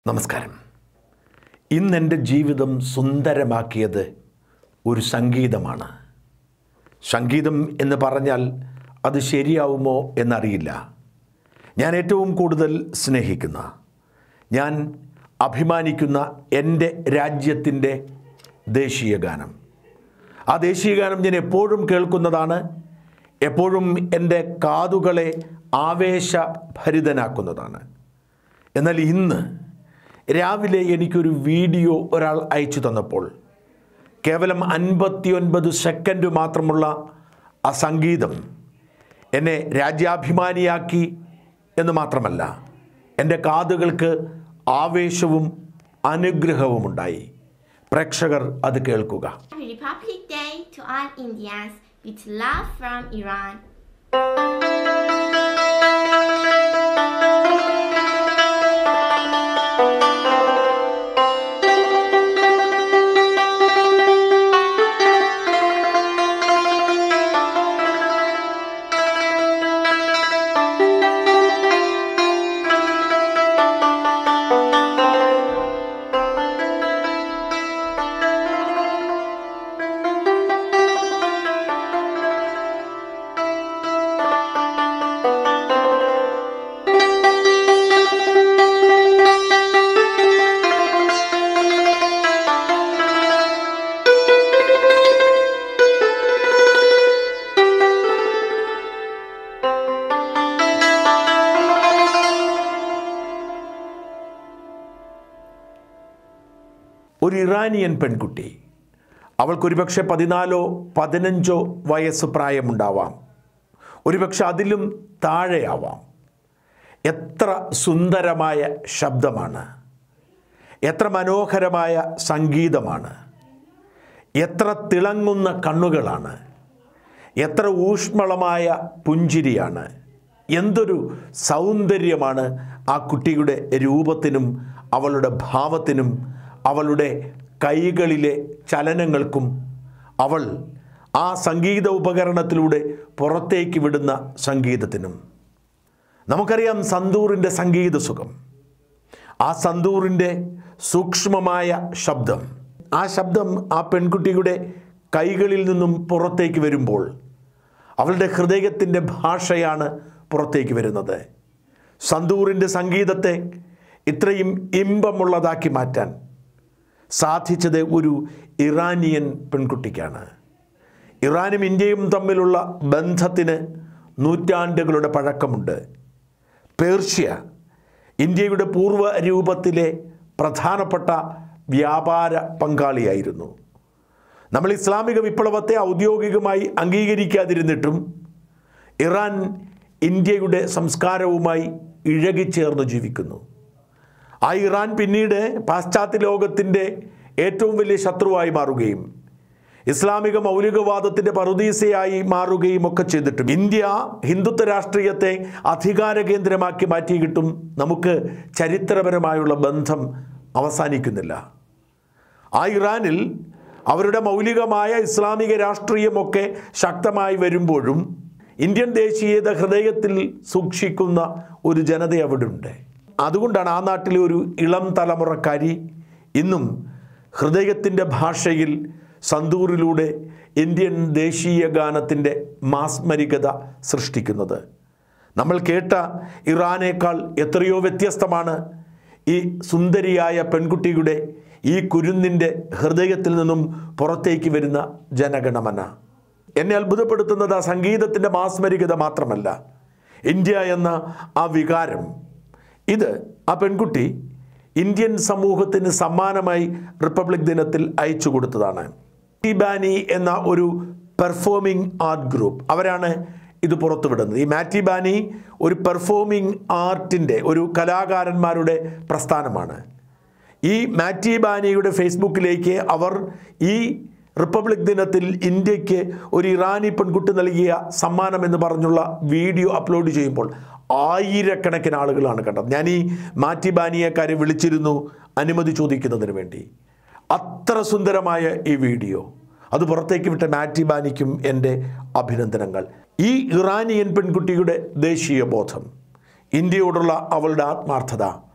നമസ്കാരം ഇന്ന് എൻ്റെ ജീവിതം സുന്ദരമാക്കിയത് ഒരു സംഗീതമാണ് സംഗീതം എന്ന് പറഞ്ഞാൽ അത് ശരിയാവുമോ എന്നറിയില്ല ഞാൻ ഏറ്റവും കൂടുതൽ സ്നേഹിക്കുന്ന ഞാൻ അഭിമാനിക്കുന്ന എൻ്റെ രാജ്യത്തിൻ്റെ ദേശീയ ഗാനം ആ ദേശീയ ഗാനം ഞാൻ എപ്പോഴും കേൾക്കുന്നതാണ് എപ്പോഴും എൻ്റെ കാതുകളെ ആവേശഭരിതനാക്കുന്നതാണ് എന്നാൽ ഇന്ന് രാവിലെ എനിക്കൊരു വീഡിയോ ഒരാൾ അയച്ചു തന്നപ്പോൾ കേവലം അൻപത്തിയൊൻപത് സെക്കൻഡ് മാത്രമുള്ള ആ സംഗീതം എന്നെ രാജ്യാഭിമാനിയാക്കി എന്ന് മാത്രമല്ല എൻ്റെ കാതുകൾക്ക് ആവേശവും അനുഗ്രഹവുമുണ്ടായി പ്രേക്ഷകർ അത് കേൾക്കുക Happy Republic Day to all Indians with love from Iran. ഒരു ഇറാനിയൻ പെൺകുട്ടി അവൾക്കൊരുപക്ഷെ പതിനാലോ പതിനഞ്ചോ വയസ്സ് പ്രായമുണ്ടാവാം ഒരുപക്ഷെ അതിലും താഴെയാവാം എത്ര സുന്ദരമായ ശബ്ദമാണ് എത്ര മനോഹരമായ സംഗീതമാണ് എത്ര തിളങ്ങുന്ന കണ്ണുകളാണ് എത്ര ഊഷ്മളമായ പുഞ്ചിരിയാണ് എന്തൊരു സൗന്ദര്യമാണ് ആ കുട്ടിയുടെ രൂപത്തിനും അവളുടെ ഭാവത്തിനും അവളുടെ കൈകളിലെ ചലനങ്ങൾക്കും അവൾ ആ സംഗീത ഉപകരണത്തിലൂടെ പുറത്തേക്ക് വിടുന്ന സംഗീതത്തിനും നമുക്കറിയാം സന്തൂറിൻ്റെ സംഗീത സുഖം ആ സന്തൂറിൻ്റെ സൂക്ഷ്മമായ ശബ്ദം ആ ശബ്ദം ആ പെൺകുട്ടിയുടെ കൈകളിൽ നിന്നും പുറത്തേക്ക് വരുമ്പോൾ അവളുടെ ഹൃദയത്തിൻ്റെ ഭാഷയാണ് പുറത്തേക്ക് വരുന്നത് സന്തൂറിൻ്റെ സംഗീതത്തെ ഇത്രയും ഇമ്പമുള്ളതാക്കി മാറ്റാൻ സാധിച്ചത് ഒരു ഇറാനിയൻ പെൺകുട്ടിക്കാണ് ഇറാനും ഇന്ത്യയും തമ്മിലുള്ള ബന്ധത്തിന് നൂറ്റാണ്ടുകളുടെ പഴക്കമുണ്ട് പേർഷ്യ ഇന്ത്യയുടെ പൂർവ്വ രൂപത്തിലെ പ്രധാനപ്പെട്ട വ്യാപാര പങ്കാളിയായിരുന്നു നമ്മൾ ഇസ്ലാമിക വിപ്ലവത്തെ ഔദ്യോഗികമായി അംഗീകരിക്കാതിരുന്നിട്ടും ഇറാൻ ഇന്ത്യയുടെ സംസ്കാരവുമായി ഇഴകിച്ചേർന്ന് ജീവിക്കുന്നു ആ ഇറാൻ പിന്നീട് പാശ്ചാത്യ ലോകത്തിൻ്റെ ഏറ്റവും വലിയ ശത്രുവായി മാറുകയും ഇസ്ലാമിക മൗലികവാദത്തിൻ്റെ പറുദീസയായി മാറുകയും ഒക്കെ ചെയ്തിട്ടും ഇന്ത്യ ഹിന്ദുത്വ രാഷ്ട്രീയത്തെ അധികാര കേന്ദ്രമാക്കി മാറ്റിയിട്ടും നമുക്ക് ചരിത്രപരമായുള്ള ബന്ധം അവസാനിക്കുന്നില്ല ആ ഇറാനിൽ അവരുടെ മൗലികമായ ഇസ്ലാമിക രാഷ്ട്രീയമൊക്കെ ശക്തമായി വരുമ്പോഴും ഇന്ത്യൻ ദേശീയത ഹൃദയത്തിൽ സൂക്ഷിക്കുന്ന ഒരു ജനത അവിടെ ഉണ്ട് അതുകൊണ്ടാണ് ആ നാട്ടിലെ ഒരു ഇളം തലമുറക്കാരി ഇന്നും ഹൃദയത്തിൻ്റെ ഭാഷയിൽ സന്തൂറിലൂടെ ഇന്ത്യൻ ദേശീയ ഗാനത്തിൻ്റെ മാസ്മരികത സൃഷ്ടിക്കുന്നത് നമ്മൾ കേട്ട ഇറാനേക്കാൾ എത്രയോ വ്യത്യസ്തമാണ് ഈ സുന്ദരിയായ പെൺകുട്ടിയുടെ ഈ കുരുന്നിൻ്റെ ഹൃദയത്തിൽ നിന്നും പുറത്തേക്ക് വരുന്ന ജനഗണമന എന്നെ അത്ഭുതപ്പെടുത്തുന്നത് ആ സംഗീതത്തിൻ്റെ മാസ്മരികത മാത്രമല്ല ഇന്ത്യ എന്ന ആ വികാരം ഇത് ആ പെൺകുട്ടി ഇന്ത്യൻ സമൂഹത്തിന് സമ്മാനമായി റിപ്പബ്ലിക് ദിനത്തിൽ അയച്ചു കൊടുത്തതാണ് ബാനി എന്ന ഒരു പെർഫോമിംഗ് ആർട്ട് ഗ്രൂപ്പ് അവരാണ് ഇത് പുറത്തുവിടുന്നത് ഈ മാറ്റി ബാനി ഒരു പെർഫോമിംഗ് ആർട്ടിൻ്റെ ഒരു കലാകാരന്മാരുടെ പ്രസ്ഥാനമാണ് ഈ മാറ്റി ബാനിയുടെ ഫേസ്ബുക്കിലേക്ക് അവർ ഈ റിപ്പബ്ലിക് ദിനത്തിൽ ഇന്ത്യക്ക് ഒരു ഇറാനി പെൺകുട്ടി നൽകിയ സമ്മാനം എന്ന് പറഞ്ഞുള്ള വീഡിയോ അപ്ലോഡ് ചെയ്യുമ്പോൾ ആയിരക്കണക്കിന് ആളുകളാണ് കണ്ടത് ഞാൻ ഈ മാറ്റി ബാനിയക്കാരെ വിളിച്ചിരുന്നു അനുമതി ചോദിക്കുന്നതിന് വേണ്ടി അത്ര സുന്ദരമായ ഈ വീഡിയോ അത് പുറത്തേക്ക് വിട്ട മാറ്റി ബാനിക്കും എൻ്റെ അഭിനന്ദനങ്ങൾ ഈ ഇറാനിയൻ പെൺകുട്ടിയുടെ ദേശീയ ബോധം ഇന്ത്യയോടുള്ള അവളുടെ ആത്മാർത്ഥത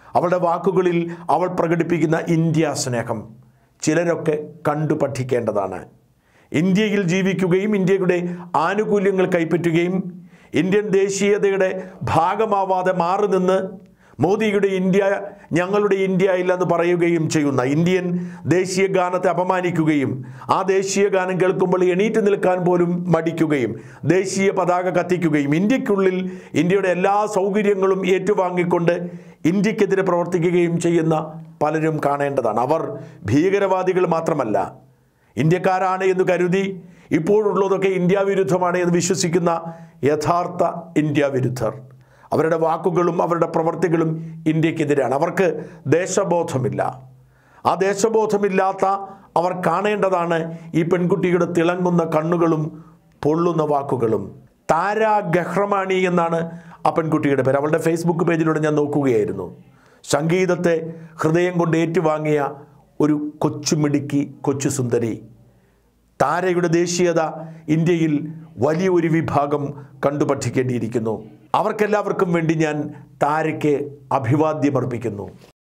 അവളുടെ വാക്കുകളിൽ അവൾ പ്രകടിപ്പിക്കുന്ന ഇന്ത്യ സ്നേഹം ചിലരൊക്കെ കണ്ടു പഠിക്കേണ്ടതാണ് ഇന്ത്യയിൽ ജീവിക്കുകയും ഇന്ത്യയുടെ ആനുകൂല്യങ്ങൾ കൈപ്പറ്റുകയും ഇന്ത്യൻ ദേശീയതയുടെ ഭാഗമാവാതെ മാറി നിന്ന് മോദിയുടെ ഇന്ത്യ ഞങ്ങളുടെ ഇന്ത്യ ഇല്ലെന്ന് പറയുകയും ചെയ്യുന്ന ഇന്ത്യൻ ദേശീയ ഗാനത്തെ അപമാനിക്കുകയും ആ ദേശീയ ഗാനം കേൾക്കുമ്പോൾ എണീറ്റ് നിൽക്കാൻ പോലും മടിക്കുകയും ദേശീയ പതാക കത്തിക്കുകയും ഇന്ത്യക്കുള്ളിൽ ഇന്ത്യയുടെ എല്ലാ സൗകര്യങ്ങളും ഏറ്റുവാങ്ങിക്കൊണ്ട് ഇന്ത്യക്കെതിരെ പ്രവർത്തിക്കുകയും ചെയ്യുന്ന പലരും കാണേണ്ടതാണ് അവർ ഭീകരവാദികൾ മാത്രമല്ല ഇന്ത്യക്കാരാണ് എന്ന് കരുതി ഇപ്പോഴുള്ളതൊക്കെ ഇന്ത്യ വിരുദ്ധമാണ് എന്ന് വിശ്വസിക്കുന്ന യഥാർത്ഥ ഇന്ത്യ വിരുദ്ധർ അവരുടെ വാക്കുകളും അവരുടെ പ്രവൃത്തികളും ഇന്ത്യക്കെതിരാണ് അവർക്ക് ദേശബോധമില്ല ആ ദേശബോധമില്ലാത്ത അവർ കാണേണ്ടതാണ് ഈ പെൺകുട്ടിയുടെ തിളങ്ങുന്ന കണ്ണുകളും പൊള്ളുന്ന വാക്കുകളും താര ഗഹ്രമാണി എന്നാണ് ആ പെൺകുട്ടിയുടെ പേര് അവളുടെ ഫേസ്ബുക്ക് പേജിലൂടെ ഞാൻ നോക്കുകയായിരുന്നു സംഗീതത്തെ ഹൃദയം കൊണ്ട് ഏറ്റുവാങ്ങിയ ഒരു കൊച്ചുമിടുക്കി കൊച്ചു സുന്ദരി താരയുടെ ദേശീയത ഇന്ത്യയിൽ വലിയ ഒരു വിഭാഗം കണ്ടുപഠിക്കേണ്ടിയിരിക്കുന്നു അവർക്കെല്ലാവർക്കും വേണ്ടി ഞാൻ താരയ്ക്ക് അഭിവാദ്യമർപ്പിക്കുന്നു